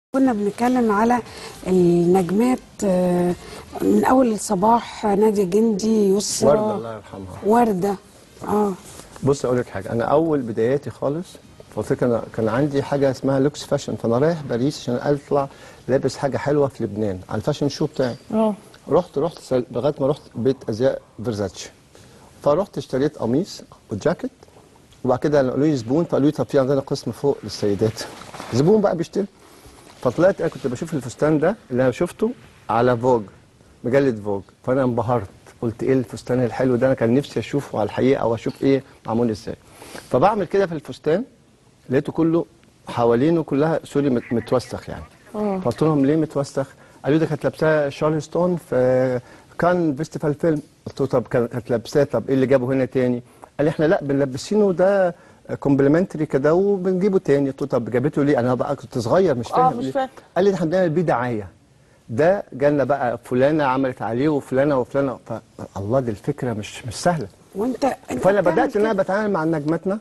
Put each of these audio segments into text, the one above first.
كنا بنتكلم على النجمات آه، من اول الصباح نادية جندي يسرا وردة الله يرحمها وردة اه بص اقول لك حاجه انا اول بداياتي خالص قلت لك انا كان عندي حاجه اسمها لوكس فاشن فانا رايح باريس عشان اطلع لابس حاجه حلوه في لبنان على الفاشن شو بتاعي اه رحت رحت سل- لغايه ما رحت بيت ازياء فيرزاتشي فرحت اشتريت قميص وجاكيت وبعد كده قالوا لي زبون فقالوا لي طب في عندنا قسم فوق للسيدات زبون بقى بيشتري فطلعت انا كنت بشوف الفستان ده اللي انا شفته على فوج مجله فوج فانا انبهرت قلت ايه الفستان الحلو ده انا كان نفسي اشوفه على الحقيقه واشوف ايه معمول ازاي فبعمل كده في الفستان لقيته كله حوالينه كلها سوري مت- متوسخ يعني فقلت لهم ليه متوسخ؟ قالوا لي ده كانت لابساه شارل ستون في كان فيستيفال فيلم قلت له طب كان- كانت لابساه طب ايه اللي جابه هنا تاني؟ قال لي احنا لا بنلبسينه ده كومبلمنتري كده وبنجيبه تاني قلت له طب جابته ليه؟ انا بقى كنت صغير مش آه، فاهم مش ليه. فاهم. قال لي ده احنا بنعمل بيه دعايه ده جالنا بقى فلانه عملت عليه وفلانه وفلانه فالله دي الفكره مش مش سهله وانت انت فانا بتعمل بدات ان انا كده. بتعامل مع نجماتنا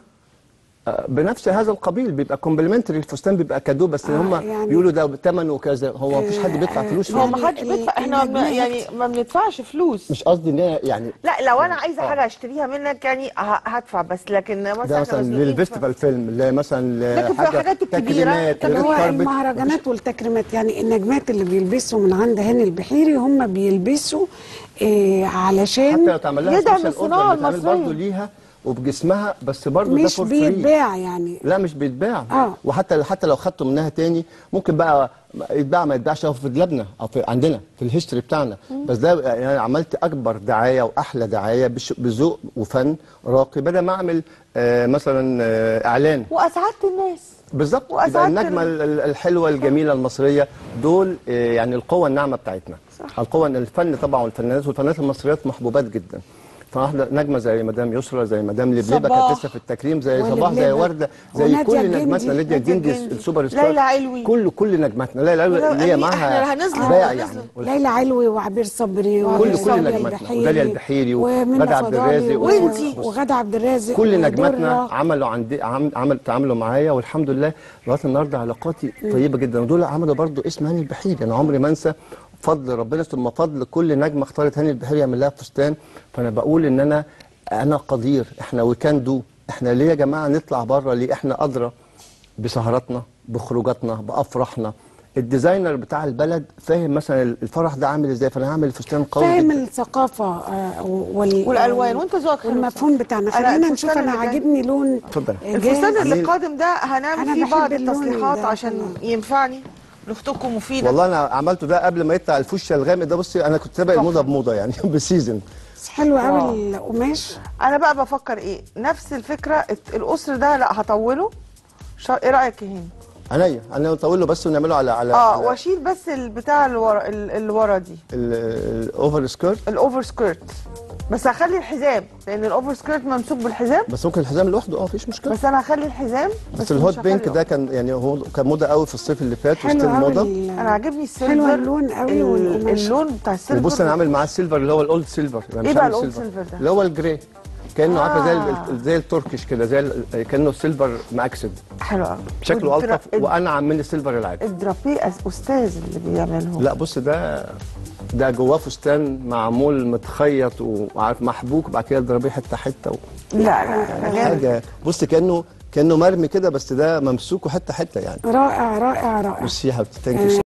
آه، بنفس هذا القبيل بيبقى كومبلمنتري الفستان بيبقى كادو بس آه، هم يعني- بيقولوا ده ثمنه كذا هو مفيش حد بيدفع فلوس هو فيه ما حدش يعني بيدفع احنا ما النجمات- يعني ما بندفعش فلوس مش قصدي ان هي يعني لا لو انا عايزه حاجه اشتريها منك يعني ه- هدفع بس لكن مثلا ده إحنا مثلا مزنوقين في- للفيستيفال فيلم اللي مثلا لكن في الحاجات الكبيرة، تكريمات طب اللي هو ريد كاربت. المهرجانات والتكريمات يعني النجمات اللي بيلبسوا من عند هاني البحيري هم بيلبسوا إيه علشان حتى لو تعمل لها يدعم سبيشال الصناعة اوردر بتعمل المصرية. برضه ليها وبجسمها بس برضه ده مش فور فري بيتباع يعني لا مش بيتباع آه. وحتى حتى لو خدته منها تاني ممكن بقى يتباع ما يتباعش أو في دلابنا او في عندنا في الهيستوري بتاعنا بس ده يعني أنا عملت اكبر دعايه واحلى دعايه بش- بذوق وفن راقي بدل ما اعمل آه مثلا آه اعلان واسعدت الناس بالظبط يبقى وأسعدت النجمه ال- ال- الحلوه الجميله المصريه دول آه، يعني القوه الناعمه بتاعتنا القوه الفن طبعا والفنانات والفنانات المصريات محبوبات جدا فاحنا نجمه زي مدام يسرا زي مدام لبلبه صباح. كانت لسه في التكريم زي صباح زي ولبلبة. ورده زي ونادية كل الجندي. نجماتنا ناديه نادية الجندي الجندي. السوبر ستار ليلى علوي. كل كل نجماتنا ليلى علوي ليلى اللي هي علوي. معاها إحنا هنظلم- باع هنظلم. يعني ليلى علوي وعبير صبري كل وداليا كل نجماتنا وداليا البحيري ومنى وغادة عبد فضالي الرازق وإنتي. وغادة عبد الرازق كل نجماتنا ودرة. عملوا عندي عم عمل تعاملوا معايا والحمد لله لغايه النهارده علاقاتي طيبه جدا ودول عملوا برضو اسم هاني البحيري انا عمري ما انسى فضل ربنا ثم فضل كل نجمه اختارت هاني البحيري يعمل لها فستان فانا بقول ان انا انا قدير احنا وي كان دو احنا ليه يا جماعه نطلع بره ليه احنا ادرى بسهراتنا بخروجاتنا بافراحنا الديزاينر بتاع البلد فاهم مثلا الفرح ده عامل ازاي فانا هعمل فستان قوي فاهم جدا الثقافة آه، وال... والألوان، وأنت ذوقك حلو والمفهوم بتاعنا أنا خلينا الفستان نشوف أنا اللي جاي- عاجبني لون اتفضل. آه، الفستان جاهز. اللي عاملين- القادم ده هنعمل أنا فيه بحب بعض اللون التصليحات ده عشان طبعاً. ينفعني لاختكم مفيده والله انا عملته ده قبل ما يطلع الفوشيا الغامق ده بصي انا كنت سابق الموضه بموضه يعني بسيزون بس حلو واو. قوي القماش انا بقى بفكر ايه نفس الفكره الت- القصر ده لا هطوله شا... ايه رايك يا هاني عينيا انا نطول له بس ونعمله على على اه على واشيل بس البتاع اللي ورا ال- اللي ورا دي ال- الاوفر سكيرت الاوفر سكيرت بس هخلي الحزام لان الاوفر سكيرت ممسوك بالحزام بس ممكن الحزام لوحده اه مفيش مشكله بس انا هخلي الحزام بس مش الهوت هخلي بينك ده كان يعني هو كان موضه قوي في الصيف اللي فات وسط حلو قوي الموضه ال- انا عاجبني السيلفر حلو اللون قوي ال- والقماش. اللون بتاع السيلفر وبص انا عامل معاه السيلفر اللي هو الاولد سيلفر يعني إيه مش بقى عامل الأولد سيلفر. سيلفر ده؟ اللي هو الجراي كانه عارفه زي آه. ال- زي التركش كده زي ال- كانه سيلفر ماكسد حلو قوي شكله والدرا- الطف وانعم من السيلفر العادي الدرابيه أس- استاذ اللي بيعمله لا بص ده ده جواه فستان معمول متخيط وعارف محبوك وبعد كده اضربيه حته حته و... لا لا لا جامد. حاجه بص كانه كانه مرمي كده بس ده ممسوك وحته حته يعني رائع رائع رائع ميرسي يا حبيبتي ثانك يو